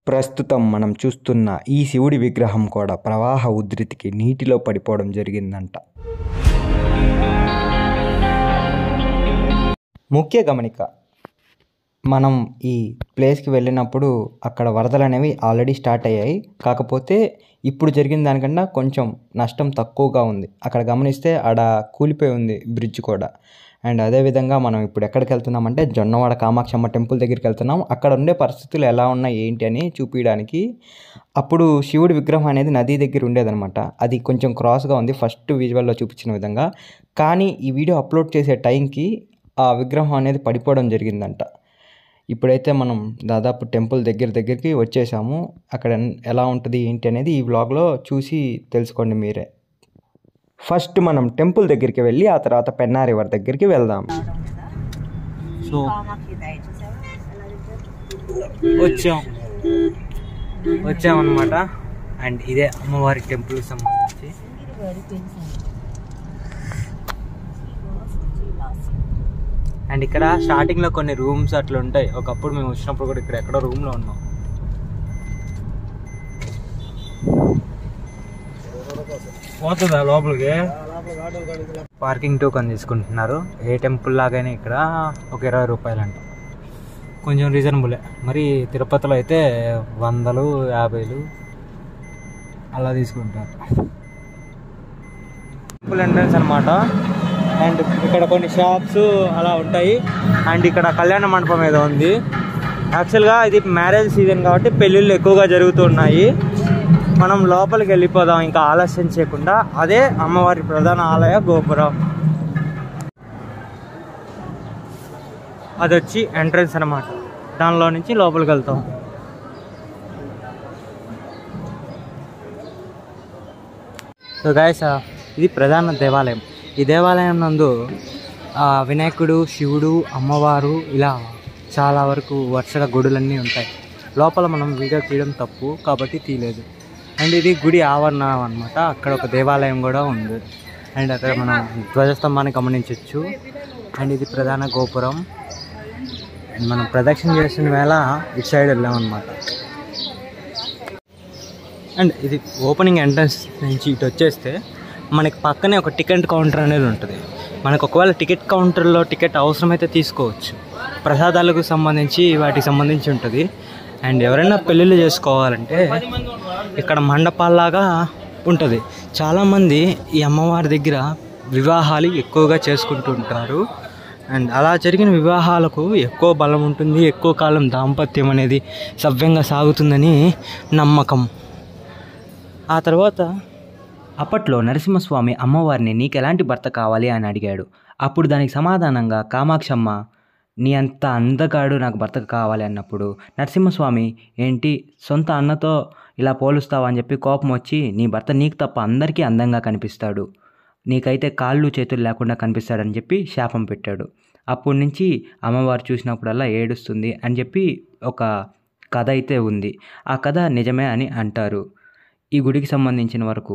ప్రస్తుతం మనం చూస్తున్న ఈ శివుడి విగ్రహం కూడా ప్రవాహ ఉధృతికి నీటిలో పడిపోవడం జరిగిందంట ముఖ్య గమనిక మనం ఈ ప్లేస్కి వెళ్ళినప్పుడు అక్కడ వరదలు అనేవి ఆల్రెడీ స్టార్ట్ అయ్యాయి కాకపోతే ఇప్పుడు జరిగిన దానికన్నా కొంచెం నష్టం తక్కువగా ఉంది అక్కడ గమనిస్తే ఆడ కూలిపోయి ఉంది బ్రిడ్జ్ కూడా అండ్ అదేవిధంగా మనం ఇప్పుడు ఎక్కడికి వెళ్తున్నామంటే జొన్నవాడ కామాక్షమ్మ టెంపుల్ దగ్గరికి వెళ్తున్నాం అక్కడ ఉండే పరిస్థితులు ఎలా ఉన్నాయి ఏంటి అని చూపించడానికి అప్పుడు శివుడి విగ్రహం అనేది నది దగ్గర ఉండేదన్నమాట అది కొంచెం క్రాస్గా ఉంది ఫస్ట్ విజువల్లో చూపించిన విధంగా కానీ ఈ వీడియో అప్లోడ్ చేసే టైంకి ఆ విగ్రహం అనేది పడిపోవడం జరిగిందంట ఇప్పుడైతే మనం దాదాపు టెంపుల్ దగ్గర దగ్గరికి వచ్చేసాము అక్కడ ఎలా ఉంటుంది ఏంటి అనేది ఈ వ్లాగ్లో చూసి తెలుసుకోండి మీరే ఫస్ట్ మనం టెంపుల్ దగ్గరికి వెళ్ళి ఆ తర్వాత పెన్నా రివర్ దగ్గరికి వెళ్దాం సో వచ్చాం వచ్చామన్నమాట అండ్ ఇదే అమ్మవారి టెంపుల్ సంబంధించి అండ్ ఇక్కడ స్టార్టింగ్ లో కొన్ని రూమ్స్ అట్లా ఉంటాయి ఒకప్పుడు మేము వచ్చినప్పుడు కూడా ఇక్కడ ఎక్కడో రూమ్ లో ఉన్నాం పోతుందా లోపలికి పార్కింగ్ టోకన్ తీసుకుంటున్నారు ఏ టెంపుల్ లాగానే ఇక్కడ ఒక ఇరవై రూపాయలు అంట కొంచెం రీజనబులే మరి తిరుపతిలో అయితే వందలు యాభైలు అలా తీసుకుంటారు టెంపుల్ ఎంట్రన్స్ అనమాట అండ్ ఇక్కడ కొన్ని షాప్స్ అలా ఉంటాయి అండ్ ఇక్కడ కళ్యాణ మండపం ఏదో ఉంది యాక్చువల్గా ఇది మ్యారేజ్ సీజన్ కాబట్టి పెళ్ళిళ్ళు ఎక్కువగా జరుగుతున్నాయి మనం లోపలికి వెళ్ళిపోదాం ఇంకా ఆలస్యం చేయకుండా అదే అమ్మవారి ప్రధాన ఆలయ గోపురం అది వచ్చి ఎంట్రన్స్ అనమాట దానిలో నుంచి లోపలికి వెళ్తాం సో గాయస్ ఇది ప్రధాన దేవాలయం ఈ దేవాలయం నందు ఆ, వినాయకుడు శివుడు అమ్మవారు ఇలా చాలా వరకు వరుసగా గుడులన్నీ ఉంటాయి లోపల మనం వీడియో తీయడం తప్పు కాబట్టి తీయలేదు అండ్ ఇది గుడి ఆవరణం అనమాట అక్కడ ఒక దేవాలయం కూడా ఉంది అండ్ అక్కడ మనం ధ్వజస్తంభాన్ని గమనించవచ్చు అండ్ ఇది ప్రధాన గోపురం అండ్ మనం ప్రదక్షిణ చేసిన వేళ ఇటు సైడ్ వెళ్ళామన్నమాట అండ్ ఇది ఓపెనింగ్ ఎంట్రన్స్ నుంచి ఇటు వచ్చేస్తే మనకి పక్కనే ఒక టికెట్ కౌంటర్ అనేది ఉంటుంది మనకు ఒకవేళ టికెట్ కౌంటర్లో టికెట్ అవసరమైతే తీసుకోవచ్చు ప్రసాదాలకు సంబంధించి వాటికి సంబంధించి ఉంటుంది అండ్ ఎవరైనా పెళ్ళిళ్ళు చేసుకోవాలంటే ఇక్కడ మండపాల్లాగా ఉంటుంది చాలామంది ఈ అమ్మవారి దగ్గర వివాహాలు ఎక్కువగా చేసుకుంటూ ఉంటారు అండ్ అలా జరిగిన వివాహాలకు ఎక్కువ బలం ఉంటుంది ఎక్కువ కాలం దాంపత్యం అనేది సవ్యంగా సాగుతుందని నమ్మకం ఆ తర్వాత అప్పట్లో నరసింహస్వామి అమ్మవారిని నీకు ఎలాంటి భర్త కావాలి అని అడిగాడు అప్పుడు దానికి సమాధానంగా కామాక్షమ్మ నీ అంత అందగాడు నాకు భర్త కావాలి అన్నప్పుడు నరసింహస్వామి ఏంటి సొంత అన్నతో ఇలా పోలుస్తావా అని చెప్పి కోపం వచ్చి నీ భర్త నీకు తప్ప అందరికీ అందంగా కనిపిస్తాడు నీకైతే కాళ్ళు చేతులు లేకుండా కనిపిస్తాడని చెప్పి శాపం పెట్టాడు అప్పటి నుంచి అమ్మవారు చూసినప్పుడల్లా ఏడుస్తుంది అని చెప్పి ఒక కథ అయితే ఉంది ఆ కథ నిజమే అని అంటారు ఈ గుడికి సంబంధించిన వరకు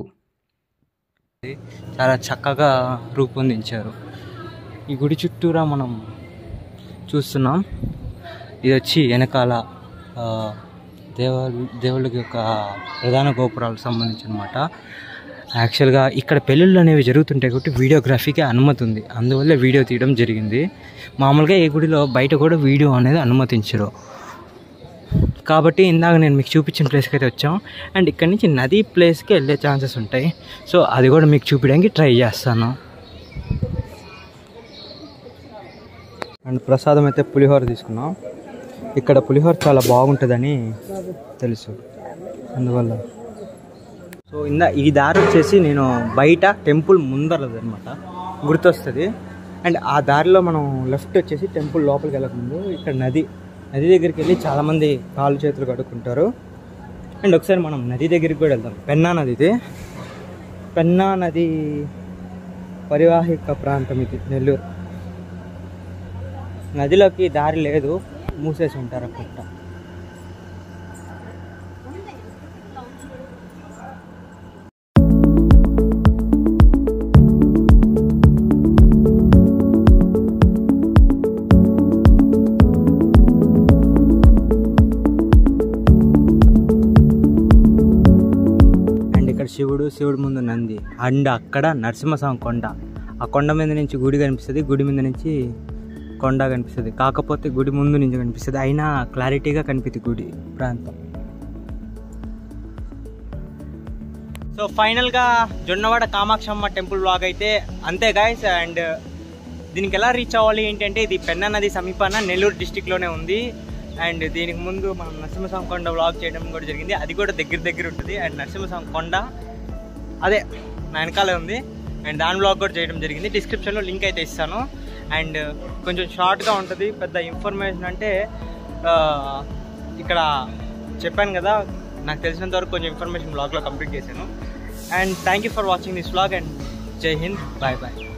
చాలా చక్కగా రూపొందించారు ఈ గుడి చుట్టూరా మనం చూస్తున్నాం ఇది వచ్చి వెనకాల ఆ, దేవ దేవుళ్ళకి యొక్క ప్రధాన గోపురాలకు సంబంధించి అనమాట యాక్చువల్గా ఇక్కడ పెళ్ళిళ్ళు అనేవి జరుగుతుంటాయి కాబట్టి వీడియోగ్రఫీకి అనుమతి ఉంది అందువల్ల వీడియో తీయడం జరిగింది మామూలుగా ఈ గుడిలో బయట కూడా వీడియో అనేది అనుమతించరు కాబట్టి ఇందాక నేను మీకు చూపించిన ప్లేస్కి అయితే వచ్చాం అండ్ ఇక్కడ నుంచి నది ప్లేస్కి వెళ్ళే ఛాన్సెస్ ఉంటాయి సో అది కూడా మీకు చూపించడానికి ట్రై చేస్తాను అండ్ ప్రసాదం అయితే పులిహోర తీసుకున్నాం ఇక్కడ పులిహోర చాలా బాగుంటుందని తెలుసు అందువల్ల సో ఇందా ఈ దారి వచ్చేసి నేను బయట టెంపుల్ ముందరది అనమాట గుర్తొస్తుంది అండ్ ఆ దారిలో మనం లెఫ్ట్ వచ్చేసి టెంపుల్ లోపలికి వెళ్ళకముందు ఇక్కడ నది నది దగ్గరికి వెళ్ళి చాలామంది కాళ్ళు చేతులు కడుక్కుంటారు అండ్ ఒకసారి మనం నది దగ్గరికి కూడా వెళ్దాం పెన్నా నది ఇది పెన్నా నది పరివాహిక ప్రాంతం ఇది నెల్లూరు నదిలోకి దారి లేదు మూసేసి ఉంటారు అక్కడ ఇక్కడ శివుడు శివుడు ముందు నంది అండ్ అక్కడ నరసింహస్వామి కొండ ఆ కొండ మీద నుంచి గుడి కనిపిస్తుంది గుడి మీద నుంచి కొండ కనిపిస్తుంది కాకపోతే గుడి ముందు నుంచి కనిపిస్తుంది అయినా క్లారిటీగా కనిపిస్తుంది గుడి ప్రాంతం సో ఫైనల్గా జొన్నవాడ కామాక్షమ్మ టెంపుల్ బ్లాగ్ అయితే అంతే గాయస్ అండ్ దీనికి ఎలా రీచ్ అవ్వాలి ఏంటంటే ఇది పెన్నా నది సమీపాన నెల్లూరు డిస్టిక్లోనే ఉంది అండ్ దీనికి ముందు మనం నరసింహస్వామి కొండ వ్లాగ్ చేయడం కూడా జరిగింది అది కూడా దగ్గర దగ్గర ఉంటుంది అండ్ నరసింహస్వామి కొండ అదే నా వెనకాలే ఉంది అండ్ దాని బ్లాగ్ కూడా చేయడం జరిగింది డిస్క్రిప్షన్లో లింక్ అయితే ఇస్తాను అండ్ కొంచెం షార్ట్గా ఉంటుంది పెద్ద ఇన్ఫర్మేషన్ అంటే ఆ, ఇక్కడ చెప్పాను కదా నాకు తెలిసినంత వరకు కొంచెం ఇన్ఫర్మేషన్ బ్లాగ్లో కంప్లీట్ చేశాను and thank you for watching this blog and Jai Hind bye bye